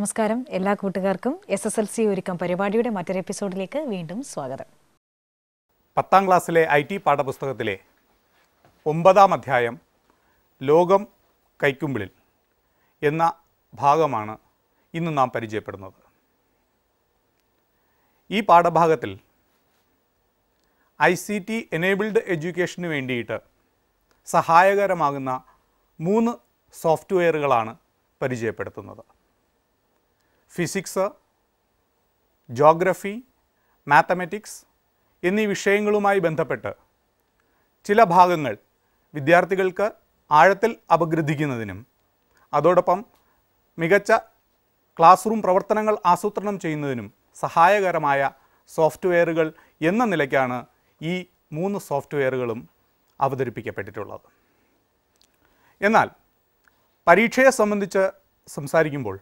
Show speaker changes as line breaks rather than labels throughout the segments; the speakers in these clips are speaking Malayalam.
നമസ്കാരം എല്ലാ കൂട്ടുകാർക്കും എസ് എസ് എൽ സി ഒരുക്കം പരിപാടിയുടെ മറ്റൊരു എപ്പിസോഡിലേക്ക് വീണ്ടും സ്വാഗതം
പത്താം ക്ലാസ്സിലെ ഐ ടി പാഠപുസ്തകത്തിലെ ഒമ്പതാം അധ്യായം ലോകം കൈക്കുമ്പിളിൽ എന്ന ഭാഗമാണ് ഇന്ന് നാം പരിചയപ്പെടുന്നത് ഈ പാഠഭാഗത്തിൽ ഐ സി ടി എനേബിൾഡ് എഡ്യൂക്കേഷന് വേണ്ടിയിട്ട് സഹായകരമാകുന്ന മൂന്ന് സോഫ്റ്റ്വെയറുകളാണ് പരിചയപ്പെടുത്തുന്നത് ഫിസിക്സ് ജോഗ്രഫി മാത്തമാറ്റിക്സ് എന്നീ വിഷയങ്ങളുമായി ബന്ധപ്പെട്ട് ചില ഭാഗങ്ങൾ വിദ്യാർത്ഥികൾക്ക് ആഴത്തിൽ അപഗ്രഥിക്കുന്നതിനും അതോടൊപ്പം മികച്ച ക്ലാസ് റൂം പ്രവർത്തനങ്ങൾ ആസൂത്രണം ചെയ്യുന്നതിനും സഹായകരമായ സോഫ്റ്റ്വെയറുകൾ എന്ന നിലയ്ക്കാണ് ഈ മൂന്ന് സോഫ്റ്റ്വെയറുകളും അവതരിപ്പിക്കപ്പെട്ടിട്ടുള്ളത് എന്നാൽ പരീക്ഷയെ സംബന്ധിച്ച് സംസാരിക്കുമ്പോൾ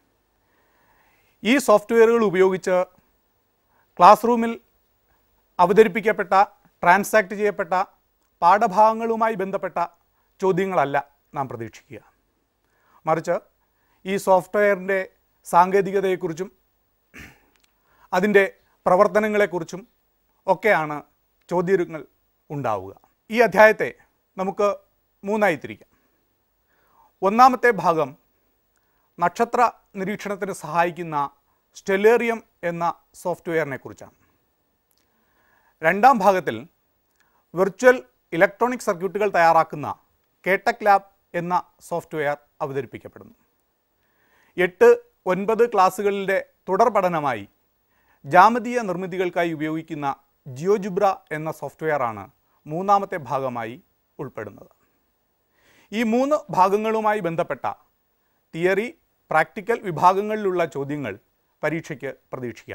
ഈ സോഫ്റ്റ്വെയറുകൾ ഉപയോഗിച്ച് ക്ലാസ് റൂമിൽ അവതരിപ്പിക്കപ്പെട്ട ട്രാൻസാക്ട് ചെയ്യപ്പെട്ട പാഠഭാഗങ്ങളുമായി ബന്ധപ്പെട്ട ചോദ്യങ്ങളല്ല നാം പ്രതീക്ഷിക്കുക മറിച്ച് ഈ സോഫ്റ്റ്വെയറിൻ്റെ സാങ്കേതികതയെക്കുറിച്ചും അതിൻ്റെ പ്രവർത്തനങ്ങളെക്കുറിച്ചും ഒക്കെയാണ് ചോദ്യങ്ങൾ ഉണ്ടാവുക ഈ അധ്യായത്തെ നമുക്ക് മൂന്നായി തിരിക്കാം ഒന്നാമത്തെ ഭാഗം നക്ഷത്ര നിരീക്ഷണത്തിന് സഹായിക്കുന്ന സ്റ്റെല്ലേറിയം എന്ന സോഫ്റ്റ്വെയറിനെ കുറിച്ചാണ് രണ്ടാം ഭാഗത്തിൽ വിർച്വൽ ഇലക്ട്രോണിക് സർക്യൂട്ടുകൾ തയ്യാറാക്കുന്ന കേട്ടക് ലാബ് എന്ന സോഫ്റ്റ്വെയർ അവതരിപ്പിക്കപ്പെടുന്നു എട്ട് ഒൻപത് ക്ലാസ്സുകളിലെ തുടർ പഠനമായി ജാമതീയ നിർമ്മിതികൾക്കായി ഉപയോഗിക്കുന്ന ജിയോജുബ്ര എന്ന സോഫ്റ്റ്വെയറാണ് മൂന്നാമത്തെ ഭാഗമായി ഉൾപ്പെടുന്നത് ഈ മൂന്ന് ഭാഗങ്ങളുമായി ബന്ധപ്പെട്ട തിയറി പ്രാക്ടിക്കൽ വിഭാഗങ്ങളിലുള്ള ചോദ്യങ്ങൾ പരീക്ഷയ്ക്ക് പ്രതീക്ഷിക്കാം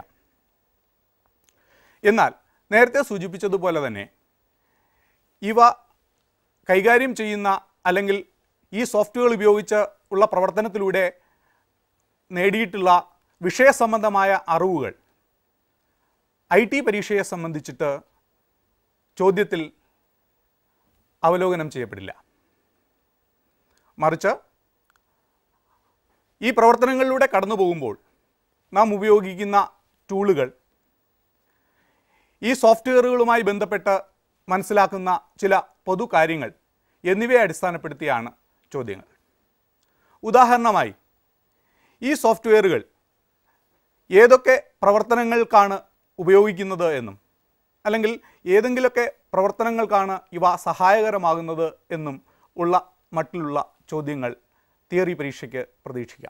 എന്നാൽ നേരത്തെ സൂചിപ്പിച്ചതുപോലെ തന്നെ ഇവ കൈകാര്യം ചെയ്യുന്ന അല്ലെങ്കിൽ ഈ സോഫ്റ്റ്വെയർ ഉപയോഗിച്ച് ഉള്ള പ്രവർത്തനത്തിലൂടെ നേടിയിട്ടുള്ള വിഷയസംബന്ധമായ അറിവുകൾ ഐ ടി പരീക്ഷയെ സംബന്ധിച്ചിട്ട് ചോദ്യത്തിൽ അവലോകനം ചെയ്യപ്പെടില്ല മറിച്ച് ഈ പ്രവർത്തനങ്ങളിലൂടെ കടന്നു പോകുമ്പോൾ നാം ഉപയോഗിക്കുന്ന ടൂളുകൾ ഈ സോഫ്റ്റ്വെയറുകളുമായി ബന്ധപ്പെട്ട് മനസ്സിലാക്കുന്ന ചില പൊതു കാര്യങ്ങൾ എന്നിവയെ അടിസ്ഥാനപ്പെടുത്തിയാണ് ചോദ്യങ്ങൾ ഉദാഹരണമായി ഈ സോഫ്റ്റ്വെയറുകൾ ഏതൊക്കെ പ്രവർത്തനങ്ങൾക്കാണ് ഉപയോഗിക്കുന്നത് എന്നും അല്ലെങ്കിൽ ഏതെങ്കിലുമൊക്കെ പ്രവർത്തനങ്ങൾക്കാണ് ഇവ സഹായകരമാകുന്നത് എന്നും ഉള്ള മട്ടിലുള്ള ചോദ്യങ്ങൾ തിയറി പരീക്ഷയ്ക്ക് പ്രതീക്ഷിക്കാം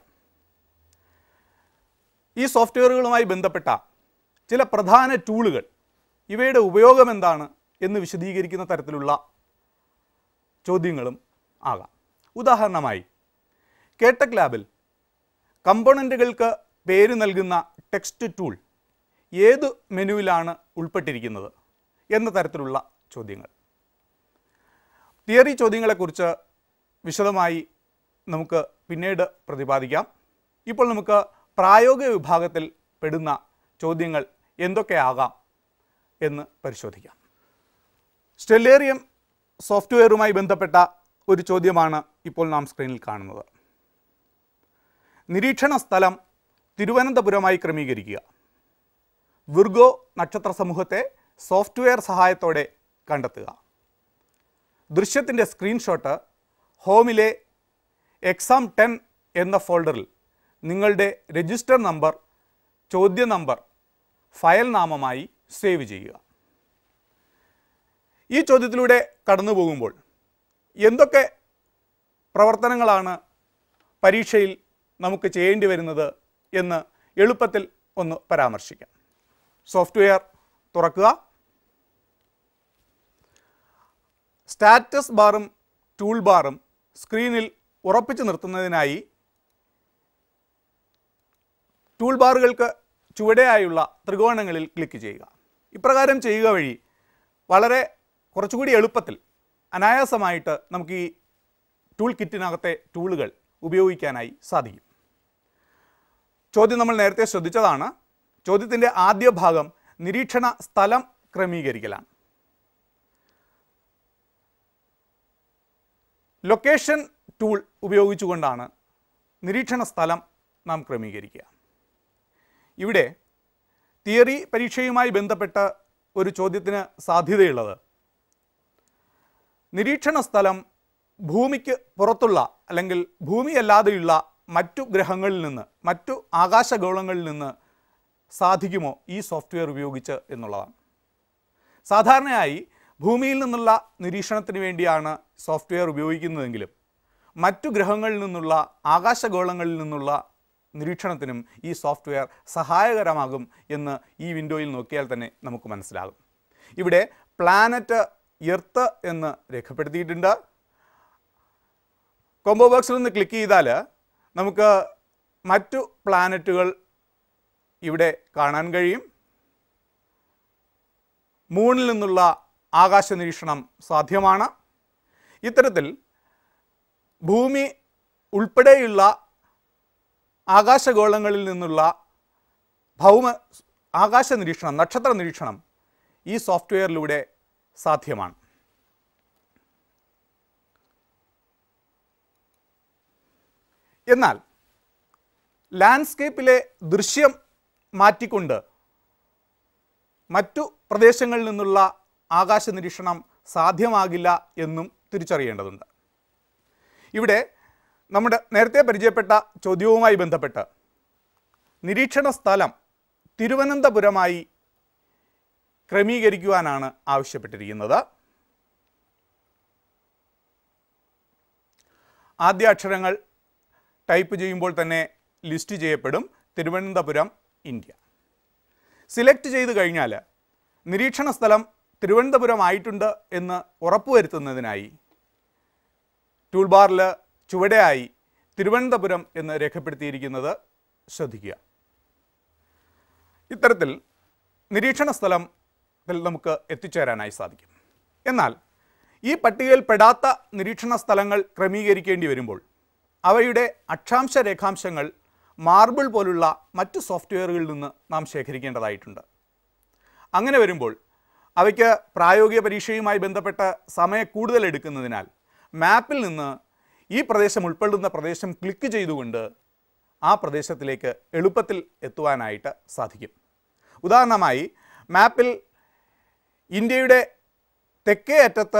ഈ സോഫ്റ്റ്വെയറുകളുമായി ബന്ധപ്പെട്ട ചില പ്രധാന ടൂളുകൾ ഇവയുടെ ഉപയോഗം എന്താണ് എന്ന് വിശദീകരിക്കുന്ന തരത്തിലുള്ള ചോദ്യങ്ങളും ആകാം ഉദാഹരണമായി കേട്ടക് ലാബിൽ കമ്പോണൻറ്റുകൾക്ക് പേര് നൽകുന്ന ടെക്സ്റ്റ് ടൂൾ ഏത് മെനുവിലാണ് ഉൾപ്പെട്ടിരിക്കുന്നത് എന്ന തരത്തിലുള്ള ചോദ്യങ്ങൾ തിയറി ചോദ്യങ്ങളെക്കുറിച്ച് വിശദമായി നമുക്ക് പിന്നീട് പ്രതിപാദിക്കാം ഇപ്പോൾ നമുക്ക് പ്രായോഗിക വിഭാഗത്തിൽ പെടുന്ന ചോദ്യങ്ങൾ എന്തൊക്കെയാകാം എന്ന് പരിശോധിക്കാം സ്റ്റെല്ലേറിയം സോഫ്റ്റ്വെയറുമായി ബന്ധപ്പെട്ട ഒരു ചോദ്യമാണ് ഇപ്പോൾ നാം സ്ക്രീനിൽ കാണുന്നത് നിരീക്ഷണ സ്ഥലം തിരുവനന്തപുരമായി ക്രമീകരിക്കുക വിർഗോ നക്ഷത്ര സമൂഹത്തെ സോഫ്റ്റ്വെയർ സഹായത്തോടെ കണ്ടെത്തുക ദൃശ്യത്തിൻ്റെ സ്ക്രീൻഷോട്ട് ഹോമിലെ എക്സാം ടെൻ എന്ന ഫോൾഡറിൽ നിങ്ങളുടെ രജിസ്റ്റർ നമ്പർ ചോദ്യ നമ്പർ ഫയൽ നാമമായി സേവ് ചെയ്യുക ഈ ചോദ്യത്തിലൂടെ കടന്നു പോകുമ്പോൾ എന്തൊക്കെ പ്രവർത്തനങ്ങളാണ് പരീക്ഷയിൽ നമുക്ക് ചെയ്യേണ്ടി വരുന്നത് എന്ന് എളുപ്പത്തിൽ ഒന്ന് പരാമർശിക്കാം സോഫ്റ്റ്വെയർ തുറക്കുക സ്റ്റാറ്റസ് ബാറും ടൂൾ ബാറും സ്ക്രീനിൽ ഉറപ്പിച്ചു നിർത്തുന്നതിനായി ടൂൾ ബാറുകൾക്ക് ചുവടെയായുള്ള ത്രികോണങ്ങളിൽ ക്ലിക്ക് ചെയ്യുക ഇപ്രകാരം ചെയ്യുക വഴി വളരെ കുറച്ചുകൂടി എളുപ്പത്തിൽ അനായാസമായിട്ട് നമുക്ക് ഈ ടൂൾ കിറ്റിനകത്തെ ടൂളുകൾ ഉപയോഗിക്കാനായി സാധിക്കും ചോദ്യം നമ്മൾ നേരത്തെ ശ്രദ്ധിച്ചതാണ് ചോദ്യത്തിൻ്റെ ആദ്യ ഭാഗം നിരീക്ഷണ സ്ഥലം ക്രമീകരിക്കലാണ് ലൊക്കേഷൻ ടൂൾ ഉപയോഗിച്ചുകൊണ്ടാണ് നിരീക്ഷണ സ്ഥലം നാം ക്രമീകരിക്കുക ഇവിടെ തിയറി പരീക്ഷയുമായി ബന്ധപ്പെട്ട ഒരു ചോദ്യത്തിന് സാധ്യതയുള്ളത് നിരീക്ഷണ സ്ഥലം ഭൂമിക്ക് പുറത്തുള്ള അല്ലെങ്കിൽ ഭൂമിയല്ലാതെയുള്ള മറ്റു ഗ്രഹങ്ങളിൽ നിന്ന് മറ്റു ആകാശഗോളങ്ങളിൽ നിന്ന് സാധിക്കുമോ ഈ സോഫ്റ്റ്വെയർ ഉപയോഗിച്ച് എന്നുള്ളതാണ് സാധാരണയായി ഭൂമിയിൽ നിന്നുള്ള നിരീക്ഷണത്തിന് വേണ്ടിയാണ് സോഫ്റ്റ്വെയർ ഉപയോഗിക്കുന്നതെങ്കിലും മറ്റു ഗ്രഹങ്ങളിൽ നിന്നുള്ള ആകാശഗോളങ്ങളിൽ നിന്നുള്ള നിരീക്ഷണത്തിനും ഈ സോഫ്റ്റ്വെയർ സഹായകരമാകും എന്ന് ഈ വിൻഡോയിൽ നോക്കിയാൽ തന്നെ നമുക്ക് മനസ്സിലാകും ഇവിടെ പ്ലാനറ്റ് എർത്ത് എന്ന് രേഖപ്പെടുത്തിയിട്ടുണ്ട് കോംബോ ബോക്സിൽ നിന്ന് ക്ലിക്ക് ചെയ്താൽ നമുക്ക് മറ്റു പ്ലാനറ്റുകൾ ഇവിടെ കാണാൻ കഴിയും മൂണിൽ നിന്നുള്ള ആകാശ നിരീക്ഷണം സാധ്യമാണ് ഇത്തരത്തിൽ ഭൂമി ഉൾപ്പെടെയുള്ള ആകാശഗോളങ്ങളിൽ നിന്നുള്ള ഭൗമ ആകാശ നിരീക്ഷണം നക്ഷത്ര നിരീക്ഷണം ഈ സോഫ്റ്റ്വെയറിലൂടെ സാധ്യമാണ് എന്നാൽ ലാൻഡ്സ്കേപ്പിലെ ദൃശ്യം മാറ്റിക്കൊണ്ട് മറ്റു പ്രദേശങ്ങളിൽ നിന്നുള്ള ആകാശ നിരീക്ഷണം സാധ്യമാകില്ല എന്നും തിരിച്ചറിയേണ്ടതുണ്ട് ഇവിടെ നമ്മുടെ നേരത്തെ പരിചയപ്പെട്ട ചോദ്യവുമായി ബന്ധപ്പെട്ട് നിരീക്ഷണ സ്ഥലം തിരുവനന്തപുരമായി ക്രമീകരിക്കുവാനാണ് ആവശ്യപ്പെട്ടിരിക്കുന്നത് ആദ്യ അക്ഷരങ്ങൾ ടൈപ്പ് ചെയ്യുമ്പോൾ തന്നെ ലിസ്റ്റ് ചെയ്യപ്പെടും തിരുവനന്തപുരം ഇന്ത്യ സിലക്ട് ചെയ്ത് കഴിഞ്ഞാൽ നിരീക്ഷണ സ്ഥലം തിരുവനന്തപുരം ആയിട്ടുണ്ട് എന്ന് ഉറപ്പുവരുത്തുന്നതിനായി ടൂൾ ബാറിൽ ചുവടെയായി തിരുവനന്തപുരം എന്ന് രേഖപ്പെടുത്തിയിരിക്കുന്നത് ശ്രദ്ധിക്കുക ഇത്തരത്തിൽ നിരീക്ഷണ സ്ഥലത്തിൽ നമുക്ക് എത്തിച്ചേരാനായി സാധിക്കും എന്നാൽ ഈ പട്ടികയിൽ പെടാത്ത നിരീക്ഷണ സ്ഥലങ്ങൾ ക്രമീകരിക്കേണ്ടി വരുമ്പോൾ അവയുടെ അക്ഷാംശ രേഖാംശങ്ങൾ മാർബിൾ പോലുള്ള മറ്റു സോഫ്റ്റ്വെയറുകളിൽ നിന്ന് നാം ശേഖരിക്കേണ്ടതായിട്ടുണ്ട് അങ്ങനെ വരുമ്പോൾ അവയ്ക്ക് പ്രായോഗിക പരീക്ഷയുമായി ബന്ധപ്പെട്ട് സമയം കൂടുതൽ എടുക്കുന്നതിനാൽ മാപ്പിൽ നിന്ന് ഈ പ്രദേശം ഉൾപ്പെടുന്ന പ്രദേശം ക്ലിക്ക് ചെയ്തുകൊണ്ട് ആ പ്രദേശത്തിലേക്ക് എളുപ്പത്തിൽ എത്തുവാനായിട്ട് സാധിക്കും ഉദാഹരണമായി മാപ്പിൽ ഇന്ത്യയുടെ തെക്കേ അറ്റത്ത്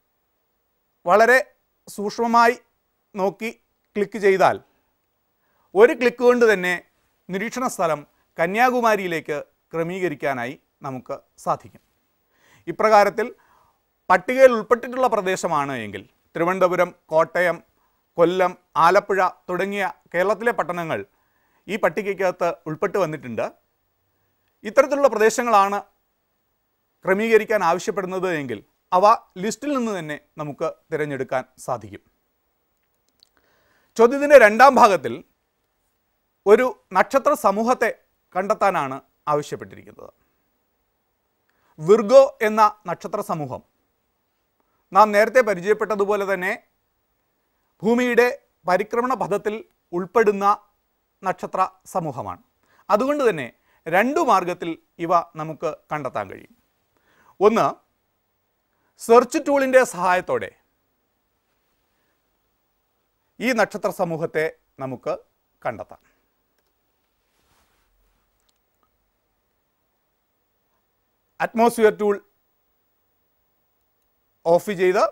വളരെ സൂക്ഷ്മമായി നോക്കി ക്ലിക്ക് ചെയ്താൽ ഒരു ക്ലിക്ക് കൊണ്ട് തന്നെ നിരീക്ഷണ സ്ഥലം കന്യാകുമാരിയിലേക്ക് ക്രമീകരിക്കാനായി നമുക്ക് സാധിക്കും ഇപ്രകാരത്തിൽ പട്ടികയിൽ ഉൾപ്പെട്ടിട്ടുള്ള പ്രദേശമാണ് എങ്കിൽ തിരുവനന്തപുരം കോട്ടയം കൊല്ലം ആലപ്പുഴ തുടങ്ങിയ കേരളത്തിലെ പട്ടണങ്ങൾ ഈ പട്ടികയ്ക്കകത്ത് ഉൾപ്പെട്ട് വന്നിട്ടുണ്ട് ഇത്തരത്തിലുള്ള പ്രദേശങ്ങളാണ് ക്രമീകരിക്കാൻ ആവശ്യപ്പെടുന്നത് എങ്കിൽ അവ ലിസ്റ്റിൽ നിന്ന് തന്നെ നമുക്ക് തിരഞ്ഞെടുക്കാൻ സാധിക്കും ചോദ്യത്തിൻ്റെ രണ്ടാം ഭാഗത്തിൽ ഒരു നക്ഷത്ര സമൂഹത്തെ കണ്ടെത്താനാണ് ആവശ്യപ്പെട്ടിരിക്കുന്നത് വിർഗോ എന്ന നക്ഷത്ര സമൂഹം നാം നേരത്തെ പരിചയപ്പെട്ടതുപോലെ തന്നെ ഭൂമിയുടെ പരിക്രമണ പഥത്തിൽ ഉൾപ്പെടുന്ന നക്ഷത്ര സമൂഹമാണ് അതുകൊണ്ട് തന്നെ രണ്ടു മാർഗത്തിൽ ഇവ നമുക്ക് കണ്ടെത്താൻ കഴിയും ഒന്ന് സെർച്ച് ടൂളിൻ്റെ സഹായത്തോടെ ഈ നക്ഷത്ര സമൂഹത്തെ നമുക്ക് കണ്ടെത്താം അറ്റ്മോസ്ഫിയർ ടൂൾ ഓഫ് ചെയ്ത്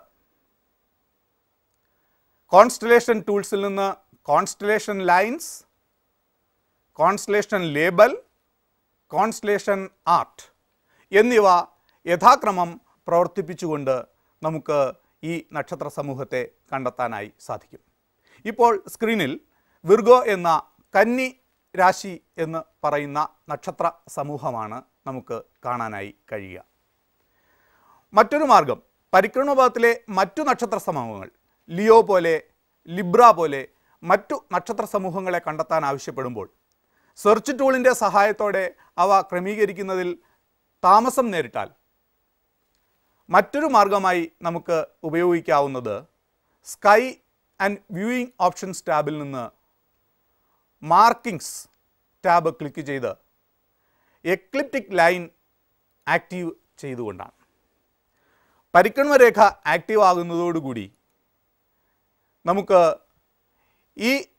കോൺസ്റ്റലേഷൻ ടൂൾസിൽ നിന്ന് constellation lines constellation label constellation art എന്നിവ യഥാക്രമം പ്രവർത്തിപ്പിച്ചുകൊണ്ട് നമുക്ക് ഈ നക്ഷത്ര സമൂഹത്തെ കണ്ടെത്താനായി സാധിക്കും ഇപ്പോൾ സ്ക്രീനിൽ വിർഗോ എന്ന കന്നി രാശി എന്ന് പറയുന്ന നക്ഷത്ര സമൂഹമാണ് നമുക്ക് കാണാനായി കഴിയുക മറ്റൊരു മാർഗം പരിക്രമണപഥത്തിലെ മറ്റു നക്ഷത്ര സമൂഹങ്ങൾ ലിയോ പോലെ ലിബ്ര പോലെ മറ്റു നക്ഷത്ര സമൂഹങ്ങളെ കണ്ടെത്താൻ ആവശ്യപ്പെടുമ്പോൾ സെർച്ച് ടൂളിൻ്റെ സഹായത്തോടെ അവ ക്രമീകരിക്കുന്നതിൽ താമസം നേരിട്ടാൽ മറ്റൊരു മാർഗമായി നമുക്ക് ഉപയോഗിക്കാവുന്നത് സ്കൈ ആൻഡ് വ്യൂയിങ് ഓപ്ഷൻസ് ടാബിൽ നിന്ന് മാർക്കിങ്സ് ടാബ് ക്ലിക്ക് ചെയ്ത് എക്ലിപ്റ്റിക് ലൈൻ ആക്റ്റീവ് ചെയ്തുകൊണ്ടാണ് പരിക്രമ രേഖ ആക്റ്റീവ് ആകുന്നതോടുകൂടി നമുക്ക് ഈ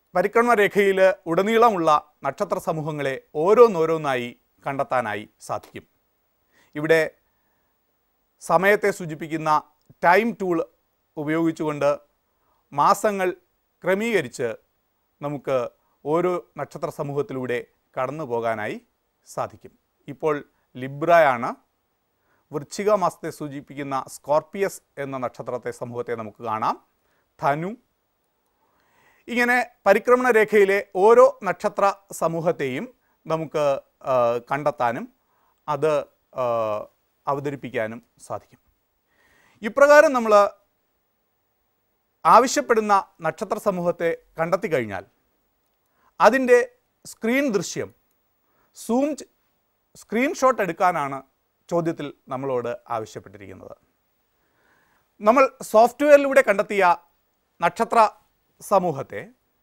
പരിക്രമണ രേഖയിൽ ഉടനീളമുള്ള നക്ഷത്ര സമൂഹങ്ങളെ ഓരോന്നോരോന്നായി കണ്ടെത്താനായി സാധിക്കും ഇവിടെ സമയത്തെ സൂചിപ്പിക്കുന്ന ടൈം ടൂൾ ഉപയോഗിച്ചുകൊണ്ട് മാസങ്ങൾ ക്രമീകരിച്ച് നമുക്ക് ഓരോ നക്ഷത്ര സമൂഹത്തിലൂടെ കടന്നു പോകാനായി സാധിക്കും ഇപ്പോൾ ലിബ്രയാണ് വൃശ്ചിക മാസത്തെ സൂചിപ്പിക്കുന്ന സ്കോർപ്പിയസ് എന്ന നക്ഷത്രത്തെ സമൂഹത്തെ നമുക്ക് കാണാം ധനു ഇങ്ങനെ പരിക്രമണ രേഖയിലെ ഓരോ നക്ഷത്ര സമൂഹത്തെയും നമുക്ക് ആ, കണ്ടെത്താനും അത് ആ, അവതരിപ്പിക്കാനും സാധിക്കും ഇപ്രകാരം നമ്മൾ ആവശ്യപ്പെടുന്ന നക്ഷത്ര സമൂഹത്തെ കണ്ടെത്തി കഴിഞ്ഞാൽ അതിൻ്റെ സ്ക്രീൻ ദൃശ്യം സൂം ചെ- സ്ക്രീൻഷോട്ട് എടുക്കാനാണ് ചോദ്യത്തിൽ നമ്മളോട് ആവശ്യപ്പെട്ടിരിക്കുന്നത് നമ്മൾ സോഫ്റ്റ്വെയറിലൂടെ കണ്ടെത്തിയ നക്ഷത്ര സമൂഹത്തെ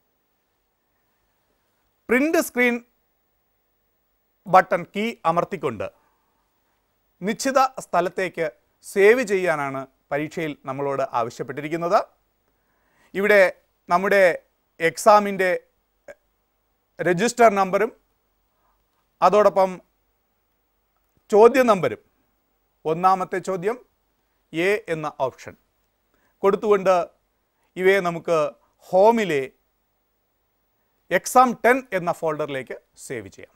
പ്രിൻ്റ് സ്ക്രീൻ ബട്ടൺ കീ അമർത്തിക്കൊണ്ട് നിശ്ചിത സ്ഥലത്തേക്ക് സേവ് ചെയ്യാനാണ് പരീക്ഷയിൽ നമ്മളോട് ആവശ്യപ്പെട്ടിരിക്കുന്നത് ഇവിടെ നമ്മുടെ എക്സാമിൻ്റെ രജിസ്റ്റർ നമ്പറും അതോടൊപ്പം ചോദ്യ നമ്പരും ഒന്നാമത്തെ ചോദ്യം എ എന്ന ഓപ്ഷൻ കൊടുത്തുകൊണ്ട് ഇവയെ നമുക്ക് ഹോമിലെ എക്സാം ടെൻ എന്ന ഫോൾഡറിലേക്ക് സേവ് ചെയ്യാം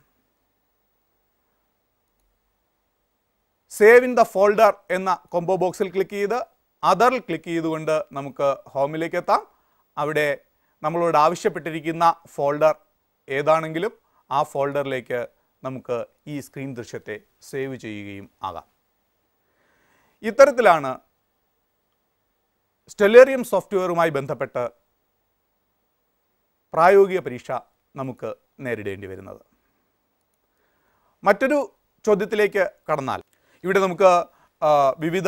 സേവ് ഇൻ ദ ഫോൾഡർ എന്ന കൊമ്പോ ബോക്സിൽ ക്ലിക്ക് ചെയ്ത് അതറിൽ ക്ലിക്ക് ചെയ്തുകൊണ്ട് നമുക്ക് ഹോമിലേക്ക് എത്താം അവിടെ നമ്മളോട് ആവശ്യപ്പെട്ടിരിക്കുന്ന ഫോൾഡർ ഏതാണെങ്കിലും ആ ഫോൾഡറിലേക്ക് നമുക്ക് ഈ സ്ക്രീൻ ദൃശ്യത്തെ സേവ് ചെയ്യുകയും ആകാം ഇത്തരത്തിലാണ് സ്റ്റെല്ലേറിയം സോഫ്റ്റ്വെയറുമായി ബന്ധപ്പെട്ട് പ്രായോഗിക പരീക്ഷ നമുക്ക് നേരിടേണ്ടി വരുന്നത് മറ്റൊരു ചോദ്യത്തിലേക്ക് കടന്നാൽ ഇവിടെ നമുക്ക് ആ, വിവിധ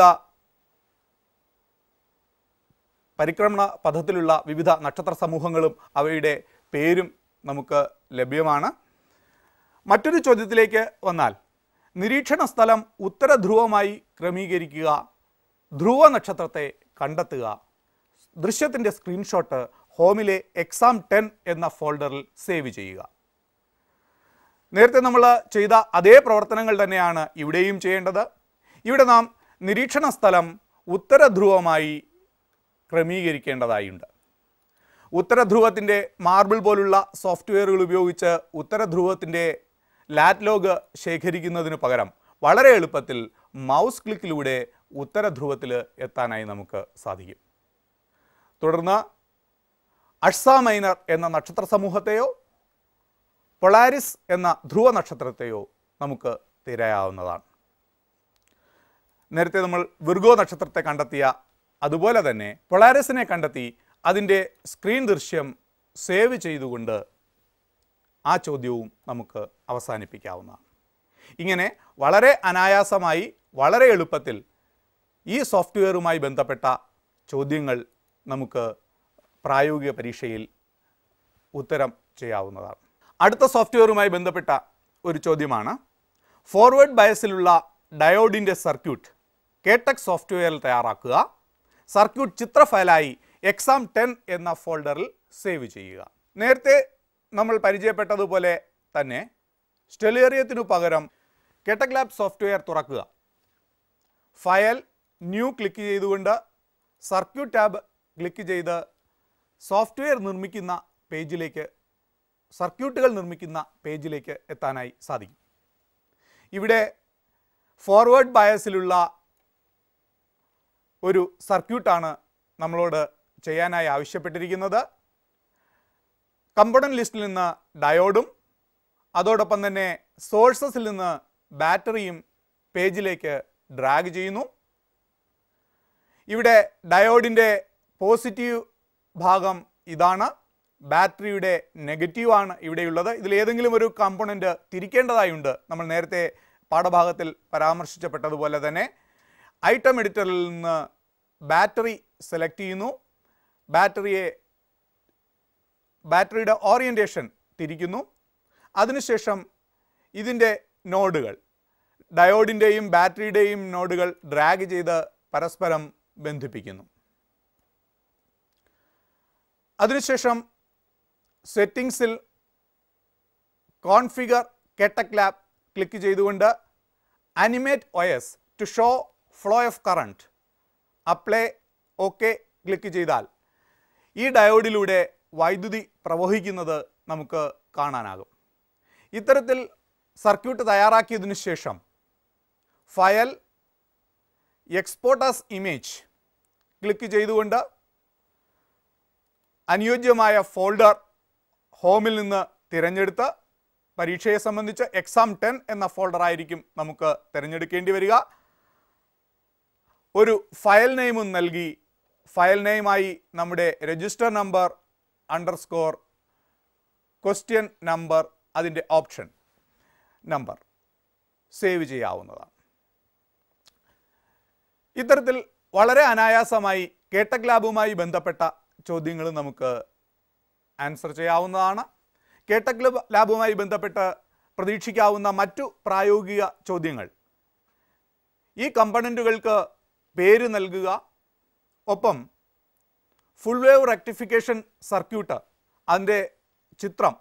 പരിക്രമണ പഥത്തിലുള്ള വിവിധ നക്ഷത്ര സമൂഹങ്ങളും അവയുടെ പേരും നമുക്ക് ലഭ്യമാണ് മറ്റൊരു ചോദ്യത്തിലേക്ക് വന്നാൽ നിരീക്ഷണ സ്ഥലം ഉത്തരധ്രുവമായി ക്രമീകരിക്കുക ധ്രുവ നക്ഷത്രത്തെ കണ്ടെത്തുക ദൃശ്യത്തിൻ്റെ സ്ക്രീൻഷോട്ട് ഹോമിലെ എക്സാം ടെൻ എന്ന ഫോൾഡറിൽ സേവ് ചെയ്യുക നേരത്തെ നമ്മൾ ചെയ്ത അതേ പ്രവർത്തനങ്ങൾ തന്നെയാണ് ഇവിടെയും ചെയ്യേണ്ടത് ഇവിടെ നാം നിരീക്ഷണ സ്ഥലം ഉത്തരധ്രുവമായി ക്രമീകരിക്കേണ്ടതായുണ്ട് ഉത്തരധ്രുവത്തിൻ്റെ മാർബിൾ പോലുള്ള സോഫ്റ്റ്വെയറുകൾ ഉപയോഗിച്ച് ഉത്തരധ്രുവത്തിൻ്റെ ലാറ്റ്ലോഗ് ശേഖരിക്കുന്നതിന് പകരം വളരെ എളുപ്പത്തിൽ മൗസ് ക്ലിക്കിലൂടെ ഉത്തരധ്രുവത്തിൽ എത്താനായി നമുക്ക് സാധിക്കും തുടർന്ന് അഴ്സ മൈനർ എന്ന നക്ഷത്ര സമൂഹത്തെയോ പൊളാരിസ് എന്ന ധ്രുവ നക്ഷത്രത്തെയോ നമുക്ക് തിരയാവുന്നതാണ് നേരത്തെ നമ്മൾ വിർഗോ നക്ഷത്രത്തെ കണ്ടെത്തിയ അതുപോലെ തന്നെ പൊളാരിസിനെ കണ്ടെത്തി അതിൻ്റെ സ്ക്രീൻ ദൃശ്യം സേവ് ചെയ്തുകൊണ്ട് ആ ചോദ്യവും നമുക്ക് അവസാനിപ്പിക്കാവുന്നതാണ് ഇങ്ങനെ വളരെ അനായാസമായി വളരെ എളുപ്പത്തിൽ ഈ സോഫ്റ്റ്വെയറുമായി ബന്ധപ്പെട്ട ചോദ്യങ്ങൾ നമുക്ക് പ്രായോഗിക പരീക്ഷയിൽ ഉത്തരം ചെയ്യാവുന്നതാണ് അടുത്ത സോഫ്റ്റ്വെയറുമായി ബന്ധപ്പെട്ട ഒരു ചോദ്യമാണ് ഫോർവേഡ് ബയസിലുള്ള ഡയോഡിൻ്റെ സർക്യൂട്ട് കേടെക് സോഫ്റ്റ്വെയറിൽ തയ്യാറാക്കുക സർക്യൂട്ട് ചിത്ര ഫയലായി എക്സാം ടെൻ എന്ന ഫോൾഡറിൽ സേവ് ചെയ്യുക നേരത്തെ നമ്മൾ പരിചയപ്പെട്ടതുപോലെ തന്നെ സ്റ്റെലേറിയത്തിനു പകരം കെട്ടക് ലാബ് സോഫ്റ്റ്വെയർ തുറക്കുക ഫയൽ ന്യൂ ക്ലിക്ക് ചെയ്തുകൊണ്ട് സർക്യൂട്ട് ടാബ് ക്ലിക്ക് ചെയ്ത് സോഫ്റ്റ്വെയർ നിർമ്മിക്കുന്ന പേജിലേക്ക് സർക്യൂട്ടുകൾ നിർമ്മിക്കുന്ന പേജിലേക്ക് എത്താനായി സാധിക്കും ഇവിടെ ഫോർവേഡ് ബയസിലുള്ള ഒരു സർക്യൂട്ടാണ് നമ്മളോട് ചെയ്യാനായി ആവശ്യപ്പെട്ടിരിക്കുന്നത് കമ്പോണൻറ്റ് ലിസ്റ്റിൽ നിന്ന് ഡയോഡും അതോടൊപ്പം തന്നെ സോഴ്സസിൽ നിന്ന് ബാറ്ററിയും പേജിലേക്ക് ഡ്രാഗ് ചെയ്യുന്നു ഇവിടെ ഡയോഡിൻ്റെ പോസിറ്റീവ് ഭാഗം ഇതാണ് ബാറ്ററിയുടെ നെഗറ്റീവാണ് ഇവിടെയുള്ളത് ഇതിൽ ഏതെങ്കിലും ഒരു കമ്പോണൻറ്റ് തിരിക്കേണ്ടതായുണ്ട് നമ്മൾ നേരത്തെ പാഠഭാഗത്തിൽ പരാമർശിച്ചപ്പെട്ടതുപോലെ തന്നെ ഐറ്റം എഡിറ്ററിൽ നിന്ന് ബാറ്ററി സെലക്ട് ചെയ്യുന്നു ബാറ്ററിയെ ബാറ്ററിയുടെ ഓറിയൻറ്റേഷൻ തിരിക്കുന്നു അതിനുശേഷം ഇതിൻ്റെ നോഡുകൾ ഡയോഡിൻ്റെയും ബാറ്ററിയുടെയും നോഡുകൾ ഡ്രാഗ് ചെയ്ത് പരസ്പരം ബന്ധിപ്പിക്കുന്നു അതിനുശേഷം സെറ്റിങ്സിൽ കോൺഫിഗർ കെട്ടക് ലാബ് ക്ലിക്ക് ചെയ്തുകൊണ്ട് animate O S to show flow of current apply okay click ചെയ്താൽ ഈ ഡയോഡിലൂടെ വൈദ്യുതി പ്രവഹിക്കുന്നത് നമുക്ക് കാണാനാകും ഇത്തരത്തിൽ സർക്യൂട്ട് തയ്യാറാക്കിയതിനു ശേഷം ഫയൽ എക്സ്പോർട്ടസ് ഇമേജ് ക്ലിക്ക് ചെയ്തുകൊണ്ട് അനുയോജ്യമായ ഫോൾഡർ ഹോമിൽ നിന്ന് തിരഞ്ഞെടുത്ത് പരീക്ഷയെ സംബന്ധിച്ച് എക്സാം ടെൻ എന്ന ഫോൾഡർ ആയിരിക്കും നമുക്ക് തിരഞ്ഞെടുക്കേണ്ടി വരിക ഒരു ഫയൽ നെയിമും നൽകി ഫയൽ നെയിമായി നമ്മുടെ register number underscore question number അതിൻ്റെ ഓപ്ഷൻ നമ്പർ സേവ് ചെയ്യാവുന്നതാണ് ഇത്തരത്തിൽ വളരെ അനായാസമായി കേട്ടക് ലാബുമായി ബന്ധപ്പെട്ട ചോദ്യങ്ങൾ നമുക്ക് ആൻസർ ചെയ്യാവുന്നതാണ് കേട്ടക് ലബ് ലാബുമായി ബന്ധപ്പെട്ട് പ്രതീക്ഷിക്കാവുന്ന മറ്റു പ്രായോഗിക ചോദ്യങ്ങൾ ഈ കമ്പണൻറ്റുകൾക്ക് പേര് നൽകുക ഒപ്പം ഫുൾ വേവ് റെക്ടിഫിക്കേഷൻ സർക്യൂട്ട് അതിൻ്റെ ചിത്രം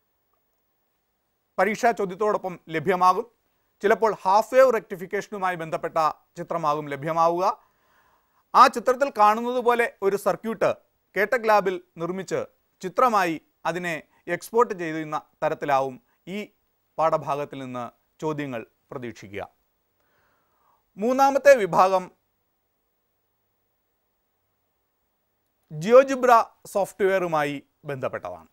പരീക്ഷാ ചോദ്യത്തോടൊപ്പം ലഭ്യമാകും ചിലപ്പോൾ ഹാഫ് വേവ് റെക്ടിഫിക്കേഷനുമായി ബന്ധപ്പെട്ട ചിത്രമാകും ലഭ്യമാവുക ആ ചിത്രത്തിൽ കാണുന്നത് പോലെ ഒരു സർക്യൂട്ട് കേട്ടക് ലാബിൽ നിർമ്മിച്ച് ചിത്രമായി അതിനെ എക്സ്പോർട്ട് ചെയ്യുന്ന തരത്തിലാവും ഈ പാഠഭാഗത്തിൽ നിന്ന് ചോദ്യങ്ങൾ പ്രതീക്ഷിക്കുക മൂന്നാമത്തെ വിഭാഗം ജിയോജിബ്ര സോഫ്റ്റ്വെയറുമായി ബന്ധപ്പെട്ടതാണ്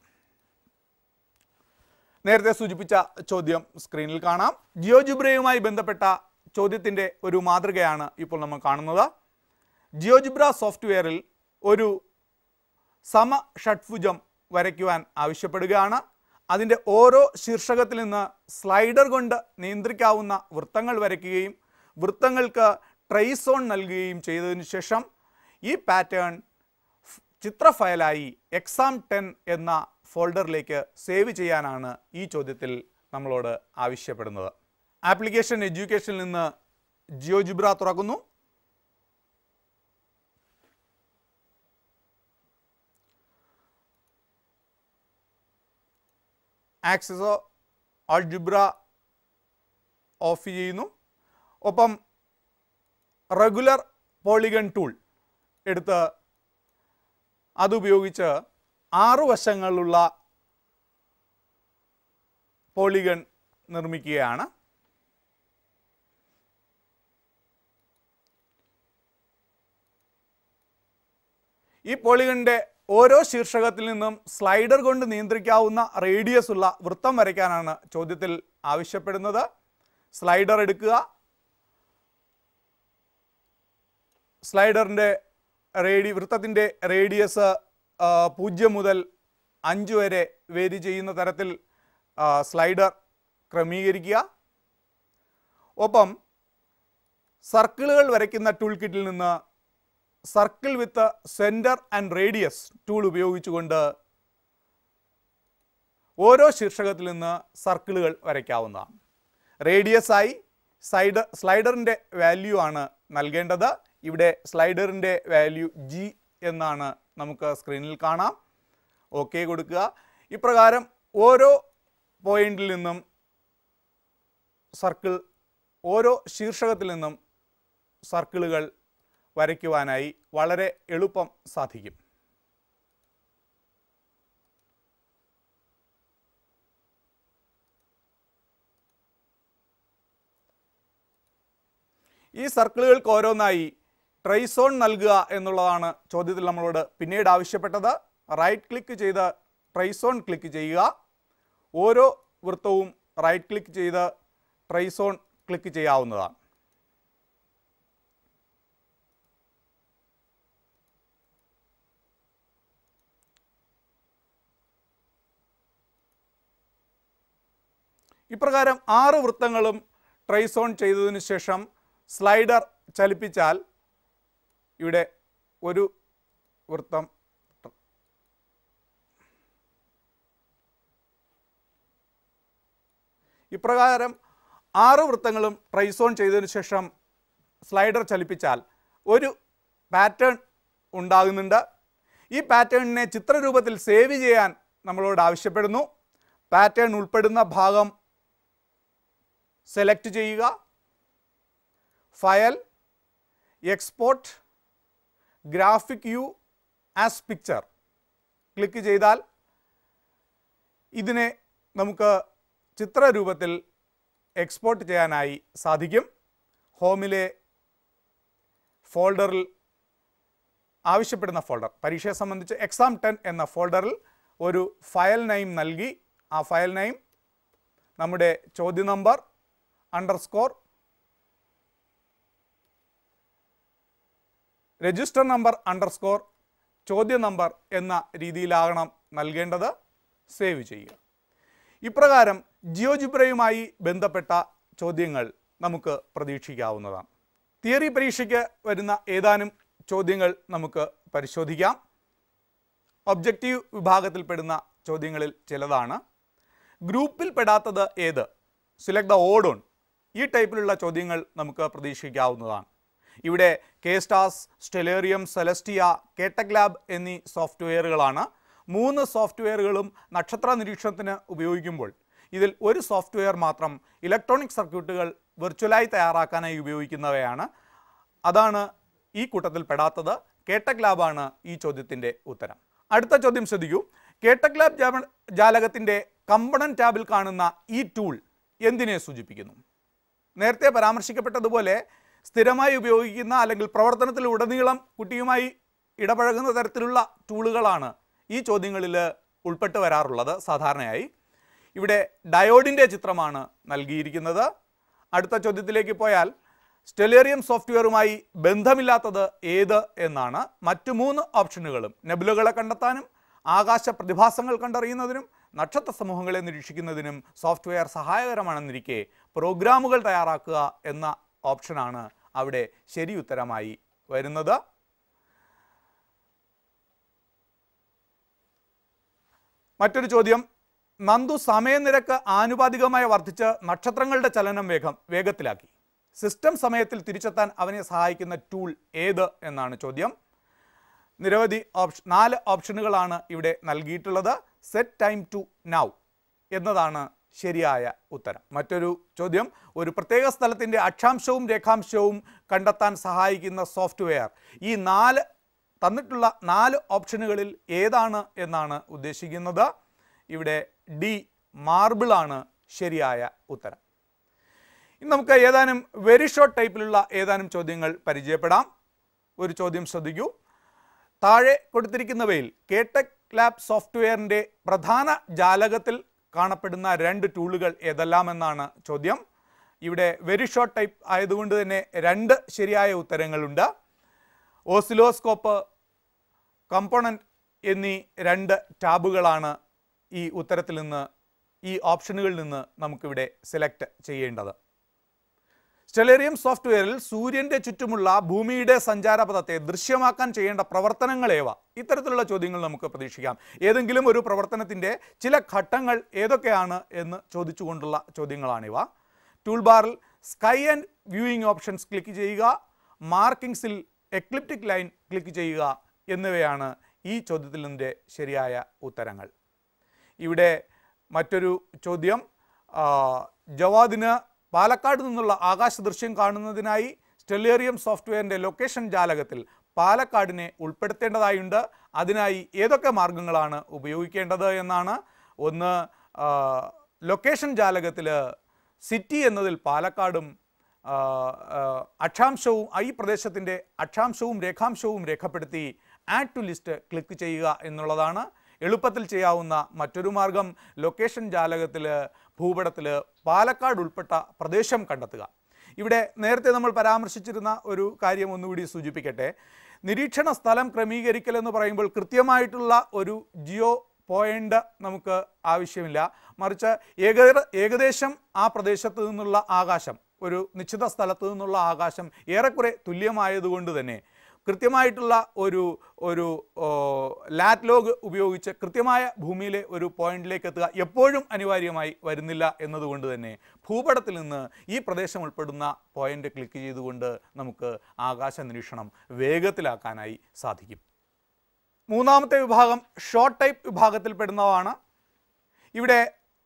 നേരത്തെ സൂചിപ്പിച്ച ചോദ്യം സ്ക്രീനിൽ കാണാം ജിയോജിബ്രയുമായി ബന്ധപ്പെട്ട ചോദ്യത്തിൻ്റെ ഒരു മാതൃകയാണ് ഇപ്പോൾ നമ്മൾ കാണുന്നത് ജിയോജിബ്ര സോഫ്റ്റ്വെയറിൽ ഒരു സമ ഷഡ്ഭുജം വരയ്ക്കുവാൻ ആവശ്യപ്പെടുകയാണ് അതിൻ്റെ ഓരോ ശീർഷകത്തിൽ നിന്ന് സ്ലൈഡർ കൊണ്ട് നിയന്ത്രിക്കാവുന്ന വൃത്തങ്ങൾ വരയ്ക്കുകയും വൃത്തങ്ങൾക്ക് ട്രൈസോൺ നൽകുകയും ചെയ്തതിനു ശേഷം ഈ പാറ്റേൺ ചിത്ര ഫയലായി എക്സാം ടെൻ എന്ന ഫോൾഡറിലേക്ക് സേവ് ചെയ്യാനാണ് ഈ ചോദ്യത്തിൽ നമ്മളോട് ആവശ്യപ്പെടുന്നത് ആപ്ലിക്കേഷൻ എഡ്യൂക്കേഷനിൽ നിന്ന് ജിയോജിബ്ര തുറക്കുന്നു ആക്സസോ ആൾജിബ്ര ഓഫ് ചെയ്യുന്നു ഒപ്പം റെഗുലർ പോളിഗൺ ടൂൾ എടുത്ത് അതുപയോഗിച്ച് ആറു വശങ്ങളുള്ള പോളിഗൺ നിർമ്മിക്കുകയാണ് ഈ പോളിഗണിൻ്റെ ഓരോ ശീർഷകത്തിൽ നിന്നും സ്ലൈഡർ കൊണ്ട് നിയന്ത്രിക്കാവുന്ന റേഡിയസ് ഉള്ള വൃത്തം വരയ്ക്കാനാണ് ചോദ്യത്തിൽ ആവശ്യപ്പെടുന്നത് സ്ലൈഡർ എടുക്കുക സ്ലൈഡറിൻ്റെ റേഡി വൃത്തത്തിൻ്റെ റേഡിയസ് ആ, പൂജ്യം മുതൽ അഞ്ച് വരെ വേരി ചെയ്യുന്ന തരത്തിൽ ആ, സ്ലൈഡർ ക്രമീകരിക്കുക ഒപ്പം സർക്കിളുകൾ വരയ്ക്കുന്ന ടൂൾ കിറ്റിൽ നിന്ന് circle with centre and radius tool ഉപയോഗിച്ചുകൊണ്ട് ഓരോ ശീർഷകത്തിൽ നിന്ന് സർക്കിളുകൾ വരയ്ക്കാവുന്നതാണ് റേഡിയസായി സൈഡ് സ്ലൈഡറിൻ്റെ വാല്യൂ ആണ് നൽകേണ്ടത് ഇവിടെ സ്ലൈഡറിൻ്റെ വാല്യൂ ജി എന്നാണ് നമുക്ക് സ്ക്രീനിൽ കാണാം ഓക്കെ കൊടുക്കുക ഇപ്രകാരം ഓരോ പോയിന്റിൽ നിന്നും സർക്കിൾ ഓരോ ശീർഷകത്തിൽ നിന്നും സർക്കിളുകൾ വരയ്ക്കുവാനായി വളരെ എളുപ്പം സാധിക്കും ഈ സർക്കിളുകൾക്ക് ഓരോന്നായി ട്രൈസോൺ നൽകുക എന്നുള്ളതാണ് ചോദ്യത്തിൽ നമ്മളോട് പിന്നീട് ആവശ്യപ്പെട്ടത് റൈറ്റ് ക്ലിക്ക് ചെയ്ത് ട്രൈസോൺ ക്ലിക്ക് ചെയ്യുക ഓരോ വൃത്തവും റൈറ്റ് ക്ലിക്ക് ചെയ്ത് ട്രൈസോൺ ക്ലിക്ക് ചെയ്യാവുന്നതാണ് ഇപ്രകാരം ആറ് വൃത്തങ്ങളും ട്രൈസോൺ ചെയ്തതിനു ശേഷം സ്ലൈഡർ ചലിപ്പിച്ചാൽ ഇവിടെ ഒരു വൃത്തം ഇപ്രകാരം ആറ് വൃത്തങ്ങളും ട്രൈസോൺ ചെയ്തതിനു ശേഷം സ്ലൈഡർ ചലിപ്പിച്ചാൽ ഒരു പാറ്റേൺ ഉണ്ടാകുന്നുണ്ട് ഈ പാറ്റേണിനെ ചിത്രരൂപത്തിൽ സേവ് ചെയ്യാൻ നമ്മളോട് ആവശ്യപ്പെടുന്നു പാറ്റേൺ ഉൾപ്പെടുന്ന ഭാഗം സെലക്ട് ചെയ്യുക file export graphic you as picture click ചെയ്താൽ ഇതിനെ നമുക്ക് ചിത്രരൂപത്തിൽ എക്സ്പോർട്ട് ചെയ്യാനായി സാധിക്കും ഹോമിലെ ഫോൾഡറിൽ ആവശ്യപ്പെടുന്ന ഫോൾഡർ പരീക്ഷയെ സംബന്ധിച്ച് എക്സാം ടെൻ എന്ന ഫോൾഡറിൽ ഒരു ഫയൽ നെയിം നൽകി ആ ഫയൽ നെയിം നമ്മുടെ ചോദ്യ നമ്പർ അണ്ടർസ്കോർ രജിസ്റ്റർ നമ്പർ അണ്ടർസ്കോർ ചോദ്യ നമ്പർ എന്ന രീതിയിലാകണം നൽകേണ്ടത് സേവ് ചെയ്യുക ഇപ്രകാരം ജിയോജിബ്രയുമായി ബന്ധപ്പെട്ട ചോദ്യങ്ങൾ നമുക്ക് പ്രതീക്ഷിക്കാവുന്നതാണ് തിയറി പരീക്ഷയ്ക്ക് വരുന്ന ഏതാനും ചോദ്യങ്ങൾ നമുക്ക് പരിശോധിക്കാം ഒബ്ജക്റ്റീവ് വിഭാഗത്തിൽപ്പെടുന്ന ചോദ്യങ്ങളിൽ ചിലതാണ് ഗ്രൂപ്പിൽ പെടാത്തത് ഏത് സിലക്ട് ദ ഓഡ് ഓൺ ഈ ടൈപ്പിലുള്ള ചോദ്യങ്ങൾ നമുക്ക് പ്രതീക്ഷിക്കാവുന്നതാണ് ഇവിടെ KStars Stellarium Celestia KTechLab എന്നീ സോഫ്റ്റ്വെയറുകളാണ് മൂന്ന് സോഫ്റ്റ്വെയറുകളും നക്ഷത്ര നിരീക്ഷണത്തിന് ഉപയോഗിക്കുമ്പോൾ ഇതിൽ ഒരു സോഫ്റ്റ്വെയർ മാത്രം ഇലക്ട്രോണിക് സർക്യൂട്ടുകൾ വെർച്വലായി തയ്യാറാക്കാനായി ഉപയോഗിക്കുന്നവയാണ് അതാണ് ഈ കൂട്ടത്തിൽ പെടാത്തത് കേട്ടക് ലാബാണ് ഈ ചോദ്യത്തിൻ്റെ ഉത്തരം അടുത്ത ചോദ്യം ശ്രദ്ധിക്കൂ കേട്ടക് ലാബ് ജാമ- ജാലകത്തിൻ്റെ കമ്പണൻ ടാബിൽ കാണുന്ന ഈ ടൂൾ എന്തിനെ സൂചിപ്പിക്കുന്നു നേരത്തെ പരാമർശിക്കപ്പെട്ടതുപോലെ സ്ഥിരമായി ഉപയോഗിക്കുന്ന അല്ലെങ്കിൽ പ്രവർത്തനത്തിൽ ഉടനീളം കുട്ടിയുമായി ഇടപഴകുന്ന തരത്തിലുള്ള ടൂളുകളാണ് ഈ ചോദ്യങ്ങളിൽ ഉൾപ്പെട്ട് വരാറുള്ളത് സാധാരണയായി ഇവിടെ ഡയോഡിൻ്റെ ചിത്രമാണ് നൽകിയിരിക്കുന്നത് അടുത്ത ചോദ്യത്തിലേക്ക് പോയാൽ സ്റ്റെലേറിയം സോഫ്റ്റ്വെയറുമായി ബന്ധമില്ലാത്തത് ഏത് എന്നാണ് മറ്റു മൂന്ന് ഓപ്ഷനുകളും നെബുലകളെ കണ്ടെത്താനും ആകാശ പ്രതിഭാസങ്ങൾ കണ്ടറിയുന്നതിനും നക്ഷത്ര സമൂഹങ്ങളെ നിരീക്ഷിക്കുന്നതിനും സോഫ്റ്റ്വെയർ സഹായകരമാണെന്നിരിക്കെ പ്രോഗ്രാമുകൾ തയ്യാറാക്കുക എന്ന ഓപ്ഷനാണ് അവിടെ ശരി ഉത്തരമായി വരുന്നത് മറ്റൊരു ചോദ്യം നന്ദു സമയനിരക്ക് ആനുപാതികമായി വർദ്ധിച്ച് നക്ഷത്രങ്ങളുടെ ചലനം വേഗം വേഗത്തിലാക്കി സിസ്റ്റം സമയത്തിൽ തിരിച്ചെത്താൻ അവനെ സഹായിക്കുന്ന ടൂൾ ഏത് എന്നാണ് ചോദ്യം നിരവധി ഓപ്ഷൻ നാല് ഓപ്ഷനുകളാണ് ഇവിടെ നൽകിയിട്ടുള്ളത് സെറ്റ് ടൈം ടു നൗ എന്നതാണ് ശരിയായ ഉത്തരം മറ്റൊരു ചോദ്യം ഒരു പ്രത്യേക സ്ഥലത്തിൻ്റെ അക്ഷാംശവും രേഖാംശവും കണ്ടെത്താൻ സഹായിക്കുന്ന സോഫ്റ്റ്വെയർ ഈ നാല് തന്നിട്ടുള്ള നാല് ഓപ്ഷനുകളിൽ ഏതാണ് എന്നാണ് ഉദ്ദേശിക്കുന്നത് ഇവിടെ ഡി മാർബിളാണ് ശരിയായ ഉത്തരം ഇനി നമുക്ക് ഏതാനും വെരി ഷോർട്ട് ടൈപ്പിലുള്ള ഏതാനും ചോദ്യങ്ങൾ പരിചയപ്പെടാം ഒരു ചോദ്യം ശ്രദ്ധിക്കൂ താഴെ കൊടുത്തിരിക്കുന്നവയിൽ കേടെക് ലാബ് സോഫ്റ്റ്വെയറിൻ്റെ പ്രധാന ജാലകത്തിൽ കാണപ്പെടുന്ന രണ്ട് ടൂളുകൾ ഏതെല്ലാമെന്നാണ് ചോദ്യം ഇവിടെ വെരി ഷോർട്ട് ടൈപ്പ് ആയതുകൊണ്ട് തന്നെ രണ്ട് ശരിയായ ഉത്തരങ്ങളുണ്ട് ഓസിലോസ്കോപ്പ് കമ്പോണൻറ്റ് എന്നീ രണ്ട് ടാബുകളാണ് ഈ ഉത്തരത്തിൽ നിന്ന് ഈ ഓപ്ഷനുകളിൽ നിന്ന് നമുക്കിവിടെ സെലക്ട് ചെയ്യേണ്ടത് സ്റ്റെലേറിയം സോഫ്റ്റ്വെയറിൽ സൂര്യന്റെ ചുറ്റുമുള്ള ഭൂമിയുടെ സഞ്ചാരപഥത്തെ ദൃശ്യമാക്കാൻ ചെയ്യേണ്ട പ്രവർത്തനങ്ങളേവ ഇത്തരത്തിലുള്ള ചോദ്യങ്ങൾ നമുക്ക് പ്രതീക്ഷിക്കാം ഏതെങ്കിലും ഒരു പ്രവർത്തനത്തിൻ്റെ ചില ഘട്ടങ്ങൾ ഏതൊക്കെയാണ് എന്ന് ചോദിച്ചുകൊണ്ടുള്ള ചോദ്യങ്ങളാണിവ ടൂൾ ബാറിൽ sky and viewing options click ചെയ്യുക മാർക്കിങ്സിൽ എക്ലിപ്റ്റിക് ലൈൻ ക്ലിക്ക് ചെയ്യുക എന്നിവയാണ് ഈ ചോദ്യത്തിൻ്റെ ശരിയായ ഉത്തരങ്ങൾ ഇവിടെ മറ്റൊരു ചോദ്യം ആ, ജവാദിന് പാലക്കാട് നിന്നുള്ള ആകാശ ദൃശ്യം കാണുന്നതിനായി സ്റ്റെല്ലേറിയം സോഫ്റ്റ്വെയറിൻ്റെ ലൊക്കേഷൻ ജാലകത്തിൽ പാലക്കാടിനെ ഉൾപ്പെടുത്തേണ്ടതായുണ്ട് അതിനായി ഏതൊക്കെ മാർഗങ്ങളാണ് ഉപയോഗിക്കേണ്ടത് എന്നാണ് ഒന്ന് ആ, ലൊക്കേഷൻ ജാലകത്തിൽ സിറ്റി എന്നതിൽ പാലക്കാടും ആ, ആ, അക്ഷാംശവും ഈ പ്രദേശത്തിൻ്റെ അക്ഷാംശവും രേഖാംശവും രേഖപ്പെടുത്തി ആഡ് ടു ലിസ്റ്റ് ക്ലിക്ക് ചെയ്യുക എന്നുള്ളതാണ് എളുപ്പത്തിൽ ചെയ്യാവുന്ന മറ്റൊരു മാർഗം ലൊക്കേഷൻ ജാലകത്തിൽ ഭൂപടത്തിൽ പാലക്കാട് ഉൾപ്പെട്ട പ്രദേശം കണ്ടെത്തുക ഇവിടെ നേരത്തെ നമ്മൾ പരാമർശിച്ചിരുന്ന ഒരു കാര്യം ഒന്നുകൂടി സൂചിപ്പിക്കട്ടെ നിരീക്ഷണ സ്ഥലം ക്രമീകരിക്കൽ എന്ന് പറയുമ്പോൾ കൃത്യമായിട്ടുള്ള ഒരു ജിയോ പോയിന്റ് നമുക്ക് ആവശ്യമില്ല മറിച്ച് ഏക ഏകദേശം ആ പ്രദേശത്ത് നിന്നുള്ള ആകാശം ഒരു നിശ്ചിത സ്ഥലത്ത് നിന്നുള്ള ആകാശം ഏറെക്കുറെ തുല്യമായതുകൊണ്ട് തന്നെ കൃത്യമായിട്ടുള്ള ഒരു ഒരു ഓ, ലാറ്റ് ലോഗ് ഉപയോഗിച്ച് കൃത്യമായ ഭൂമിയിലെ ഒരു പോയിന്റിലേക്ക് എത്തുക എപ്പോഴും അനിവാര്യമായി വരുന്നില്ല എന്നതുകൊണ്ട് തന്നെ ഭൂപടത്തിൽ നിന്ന് ഈ പ്രദേശം ഉൾപ്പെടുന്ന പോയിന്റ് ക്ലിക്ക് ചെയ്തുകൊണ്ട് നമുക്ക് ആകാശ നിരീക്ഷണം വേഗത്തിലാക്കാനായി സാധിക്കും മൂന്നാമത്തെ വിഭാഗം ഷോർട്ട് ടൈപ്പ് വിഭാഗത്തിൽപ്പെടുന്നതാണ് ഇവിടെ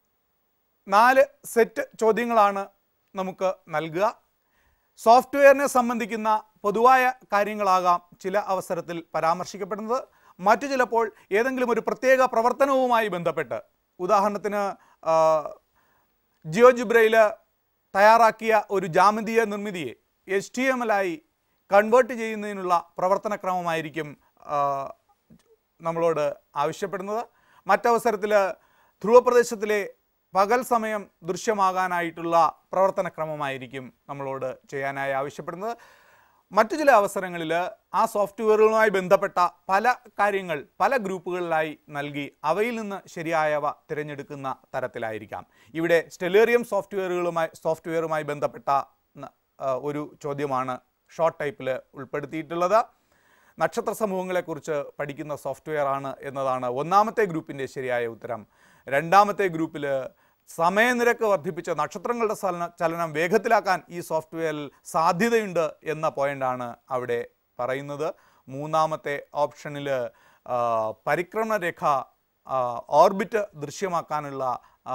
നാല് സെറ്റ് ചോദ്യങ്ങളാണ് നമുക്ക് നൽകുക സോഫ്റ്റ്വെയറിനെ സംബന്ധിക്കുന്ന പൊതുവായ കാര്യങ്ങളാകാം ചില അവസരത്തിൽ പരാമർശിക്കപ്പെടുന്നത് മറ്റു ചിലപ്പോൾ ഏതെങ്കിലും ഒരു പ്രത്യേക പ്രവർത്തനവുമായി ബന്ധപ്പെട്ട് ഉദാഹരണത്തിന് ആ, ജിയോജിബ്രയിൽ തയ്യാറാക്കിയ ഒരു ജാമിതീയ നിർമ്മിതിയെ എച്ച് ടി എം എല്ലായി കൺവേർട്ട് ചെയ്യുന്നതിനുള്ള പ്രവർത്തനക്രമമായിരിക്കും ആ, നമ്മളോട് ആവശ്യപ്പെടുന്നത് മറ്റവസരത്തിൽ ധ്രുവപ്രദേശത്തിലെ പകൽ സമയം ദൃശ്യമാകാനായിട്ടുള്ള പ്രവർത്തനക്രമമായിരിക്കും നമ്മളോട് ചെയ്യാനായി ആവശ്യപ്പെടുന്നത് മറ്റു ചില അവസരങ്ങളിൽ ആ സോഫ്റ്റ്വെയറുകളുമായി ബന്ധപ്പെട്ട പല കാര്യങ്ങൾ പല ഗ്രൂപ്പുകളിലായി നൽകി അവയിൽ നിന്ന് ശരിയായവ തിരഞ്ഞെടുക്കുന്ന തരത്തിലായിരിക്കാം ഇവിടെ സ്റ്റെലേറിയം സോഫ്റ്റ്വെയറുകളുമായി സോഫ്റ്റ്വെയറുമായി ബന്ധപ്പെട്ട ന- ആ, ഒരു ചോദ്യമാണ് ഷോർട്ട് ടൈപ്പിൽ ഉൾപ്പെടുത്തിയിട്ടുള്ളത് നക്ഷത്ര സമൂഹങ്ങളെക്കുറിച്ച് പഠിക്കുന്ന സോഫ്റ്റ്വെയർ ആണ് എന്നതാണ് ഒന്നാമത്തെ ഗ്രൂപ്പിൻ്റെ ശരിയായ ഉത്തരം രണ്ടാമത്തെ ഗ്രൂപ്പിൽ സമയനിരക്ക് വർദ്ധിപ്പിച്ച നക്ഷത്രങ്ങളുടെ ചലന ചലനം വേഗത്തിലാക്കാൻ ഈ സോഫ്റ്റ്വെയറിൽ സാധ്യതയുണ്ട് എന്ന പോയിൻ്റാണ് അവിടെ പറയുന്നത് മൂന്നാമത്തെ ഓപ്ഷനിൽ പരിക്രമണ രേഖ ഓർബിറ്റ് ദൃശ്യമാക്കാനുള്ള ആ,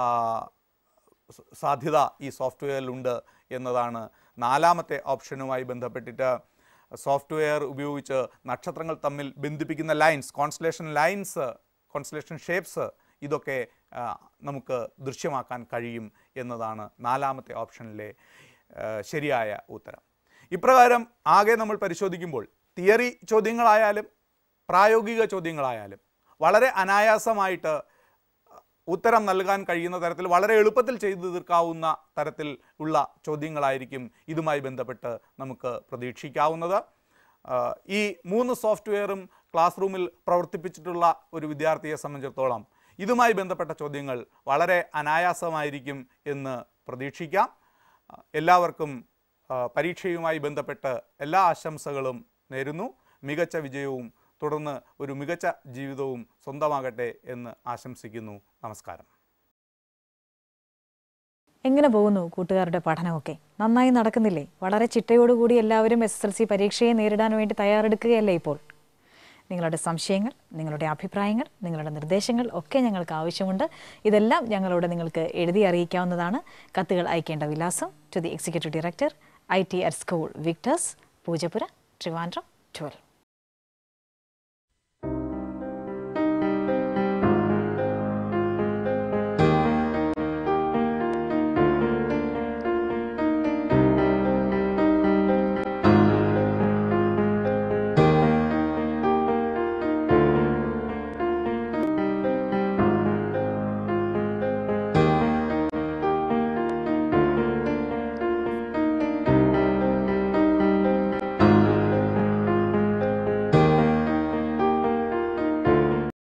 സ- സാധ്യത ഈ സോഫ്റ്റ്വെയറിലുണ്ട് എന്നതാണ് നാലാമത്തെ ഓപ്ഷനുമായി ബന്ധപ്പെട്ടിട്ട് സോഫ്റ്റ്വെയർ ഉപയോഗിച്ച് നക്ഷത്രങ്ങൾ തമ്മിൽ ബന്ധിപ്പിക്കുന്ന lines constellation lines constellation shapes ഇതൊക്കെ ആ, നമുക്ക് ദൃശ്യമാക്കാൻ കഴിയും എന്നതാണ് നാലാമത്തെ ഓപ്ഷനിലെ ആ, ശരിയായ ഉത്തരം ഇപ്രകാരം ആകെ നമ്മൾ പരിശോധിക്കുമ്പോൾ തിയറി ചോദ്യങ്ങളായാലും പ്രായോഗിക ചോദ്യങ്ങളായാലും വളരെ അനായാസമായിട്ട് ഉത്തരം നൽകാൻ കഴിയുന്ന തരത്തിൽ വളരെ എളുപ്പത്തിൽ ചെയ്തു തീർക്കാവുന്ന തരത്തിൽ ഉള്ള ചോദ്യങ്ങളായിരിക്കും ഇതുമായി ബന്ധപ്പെട്ട് നമുക്ക് പ്രതീക്ഷിക്കാവുന്നത് ആ, ഈ മൂന്ന് സോഫ്റ്റ്വെയറും ക്ലാസ് റൂമിൽ പ്രവർത്തിപ്പിച്ചിട്ടുള്ള ഒരു വിദ്യാർത്ഥിയെ സംബന്ധിച്ചിടത്തോളം ഇതുമായി ബന്ധപ്പെട്ട ചോദ്യങ്ങൾ വളരെ അനായാസമായിരിക്കും എന്ന് പ്രതീക്ഷിക്കാം ആ, എല്ലാവർക്കും ആ, പരീക്ഷയുമായി ബന്ധപ്പെട്ട് എല്ലാ ആശംസകളും നേരുന്നു മികച്ച വിജയവും തുടർന്ന് ഒരു മികച്ച ജീവിതവും സ്വന്തമാകട്ടെ എന്ന് ആശംസിക്കുന്നു നമസ്കാരം
എങ്ങനെ പോകുന്നു കൂട്ടുകാരുടെ പഠനമൊക്കെ നന്നായി നടക്കുന്നില്ലേ വളരെ ചിട്ടയോടുകൂടി എല്ലാവരും എസ് എസ് എൽ സി പരീക്ഷയെ നേരിടാൻ വേണ്ടി തയ്യാറെടുക്കുകയല്ലേ ഇപ്പോൾ നിങ്ങളുടെ സംശയങ്ങൾ നിങ്ങളുടെ അഭിപ്രായങ്ങൾ നിങ്ങളുടെ നിർദ്ദേശങ്ങൾ ഒക്കെ ഞങ്ങൾക്ക് ആവശ്യമുണ്ട് ഇതെല്ലാം ഞങ്ങളോട് നിങ്ങൾക്ക് എഴുതി അറിയിക്കാവുന്നതാണ് കത്തുകൾ അയക്കേണ്ട വിലാസം to the executive director I T at school Victers Poojappura Trivandrum twelve